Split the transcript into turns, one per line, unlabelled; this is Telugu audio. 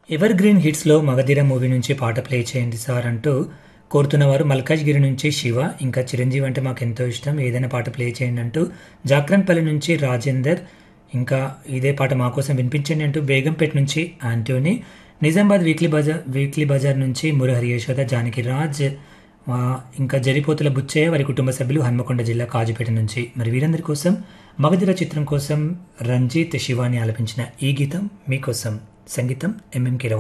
ఎవర్ గ్రీన్ హిట్స్లో మగధీర మూవీ నుంచి పాట ప్లే చేయండి సార్ అంటూ కోరుతున్నవారు మల్కాజ్గిరి నుంచి శివ ఇంకా చిరంజీవి అంటే మాకు ఎంతో ఇష్టం ఏదైనా పాట ప్లే చేయండి అంటూ జాక్రన్పల్లి నుంచి రాజేందర్ ఇంకా ఇదే పాట మా కోసం వినిపించండి అంటూ బేగంపేట నుంచి ఆంటోనీ నిజామాబాద్ వీక్లీ బజార్ వీక్లీ బజార్ నుంచి మురహరి యశోద జానకి రాజ్ ఆ, ఇంకా జరిపోతుల బుచ్చయ్య వారి కుటుంబ సభ్యులు హన్మకొండ జిల్లా కాజుపేట నుంచి మరి వీరందరి కోసం మగధీర చిత్రం కోసం రంజిత్ శివాని ఆలపించిన ఈ గీతం మీకోసం సంగీతం ఎంఎం కిరవాణి